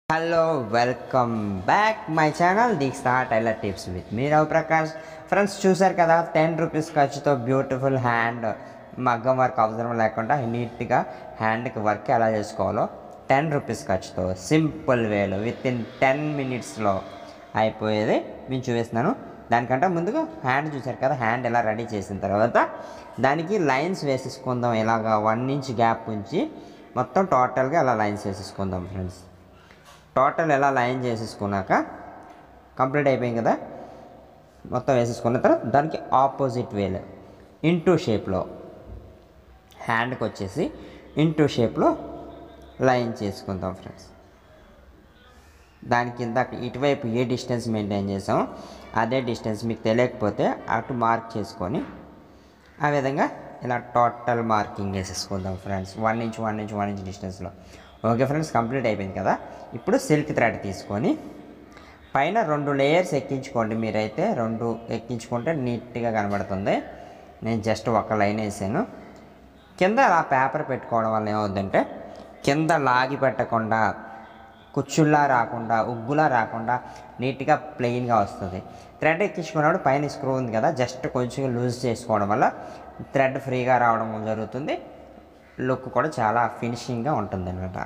hello welcome back my channel Deeksha tailor tips with me Ravi Prakash friends చూసారు కదా ten rupees ఖర్చుతో beautiful hand మగ్గం work అవసరం లేకుండా నీట్గా హ్యాండ్కి వర్క్ ఎలా చేసుకోవాలో టెన్ రూపీస్ ఖర్చుతో సింపుల్ వేలో విత్ ఇన్ టెన్ మినిట్స్లో అయిపోయేది నేను చూపిస్తున్నాను దానికంటే ముందుగా హ్యాండ్ చూసారు కదా హ్యాండ్ ఎలా రెడీ చేసిన తర్వాత దానికి లైన్స్ వేసేసుకుందాం ఇలాగా వన్ ఇంచ్ గ్యాప్ ఉంచి మొత్తం టోటల్గా అలా లైన్స్ వేసేసుకుందాం ఫ్రెండ్స్ టోటల్ ఎలా లైన్ చేసేసుకున్నాక కంప్లీట్ అయిపోయింది కదా మొత్తం వేసేసుకున్న తర్వాత దానికి ఆపోజిట్ వేలో ఇంటూ షేప్లో హ్యాండ్కి వచ్చేసి ఇంటూ షేప్లో లైన్ చేసుకుందాం ఫ్రెండ్స్ దాని కింద ఇటువైపు ఏ డిస్టెన్స్ మెయింటైన్ చేసామో అదే డిస్టెన్స్ మీకు తెలియకపోతే అటు మార్క్ చేసుకొని ఆ విధంగా ఇలా టోటల్ మార్కింగ్ వేసేసుకుందాం friends one inch one inch one inch డిస్టెన్స్లో ఓకే ఫ్రెండ్స్ కంప్లీట్ అయిపోయింది కదా ఇప్పుడు సిల్క్ థ్రెడ్ తీసుకొని పైన రెండు లేయర్స్ ఎక్కించుకోండి మీరైతే రెండు ఎక్కించుకుంటే నీట్గా కనబడుతుంది నేను జస్ట్ ఒక లైన్ వేసాను కింద అలా పేపర్ పెట్టుకోవడం వల్ల ఏమవుతుందంటే కింద లాగి పెట్టకుండా కుచ్చుల్లా రాకుండా ఉగ్గులా రాకుండా నీట్గా ప్లెయిన్గా వస్తుంది థ్రెడ్ ఎక్కించుకున్నప్పుడు పైన స్క్రూ ఉంది కదా జస్ట్ కొంచెం లూజ్ చేసుకోవడం వల్ల థ్రెడ్ ఫ్రీగా రావడం జరుగుతుంది లుక్ కూడా చాలా ఫినిషింగ్గా ఉంటుంది అనమాట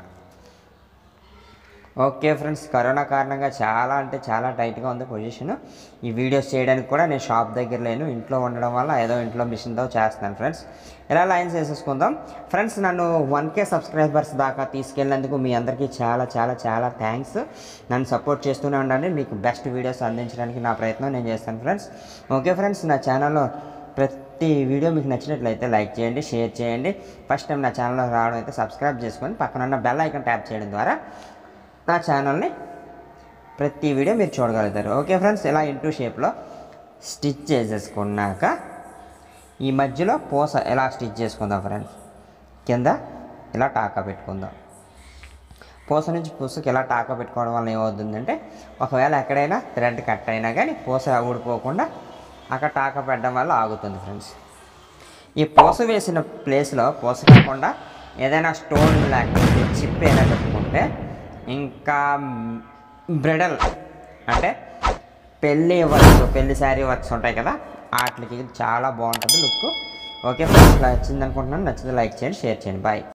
ఓకే ఫ్రెండ్స్ కరోనా కారణంగా చాలా అంటే చాలా టైట్గా ఉంది పొజిషన్ ఈ వీడియోస్ చేయడానికి కూడా నేను షాప్ దగ్గర లేను ఇంట్లో ఉండడం వల్ల ఏదో ఇంట్లో మిషన్తో చేస్తున్నాను ఫ్రెండ్స్ ఇలా లైన్స్ వేసేసుకుందాం ఫ్రెండ్స్ నన్ను వన్ కే సబ్స్క్రైబర్స్ దాకా తీసుకెళ్ళినందుకు మీ అందరికీ చాలా చాలా చాలా థ్యాంక్స్ నన్ను సపోర్ట్ చేస్తూనే ఉండండి మీకు బెస్ట్ వీడియోస్ అందించడానికి నా ప్రయత్నం నేను చేస్తాను ఫ్రెండ్స్ ఓకే ఫ్రెండ్స్ నా ఛానల్లో ప్రతి వీడియో మీకు నచ్చినట్లయితే లైక్ చేయండి షేర్ చేయండి ఫస్ట్ టైం నా ఛానల్లో రావడం అయితే సబ్స్క్రైబ్ చేసుకొని పక్కన ఉన్న బెల్ ఐకాన్ ట్యాప్ చేయడం ద్వారా నా ఛానల్ని ప్రతి వీడియో మీరు చూడగలుగుతారు ఓకే ఫ్రెండ్స్ ఇలా ఇంటూ షేప్లో స్టిచ్ చేసేసుకున్నాక ఈ మధ్యలో పూస ఎలా స్టిచ్ చేసుకుందాం ఫ్రెండ్స్ కింద ఇలా టాకా పెట్టుకుందాం పూస నుంచి పూసకి ఇలా టాకా పెట్టుకోవడం వల్ల ఏమవుతుందంటే ఒకవేళ ఎక్కడైనా థ్రెడ్ కట్ అయినా కానీ పూస ఊడిపోకుండా అక్కడ టాకా పెట్టడం వల్ల ఆగుతుంది ఫ్రెండ్స్ ఈ పూస వేసిన ప్లేస్లో పూస కాకుండా ఏదైనా స్టోన్ లేకపోతే చిప్ ఏదైనా పెట్టుకుంటే ఇంకా బ్రిడల్ అంటే పెళ్ళి వర్క్స్ పెళ్లి శారీ వర్క్స్ ఉంటాయి కదా వాటికి చాలా బాగుంటుంది లుక్ ఓకే ఫ్రెండ్స్ నచ్చింది అనుకుంటున్నాను నచ్చితే లైక్ చేయండి షేర్ చేయండి బాయ్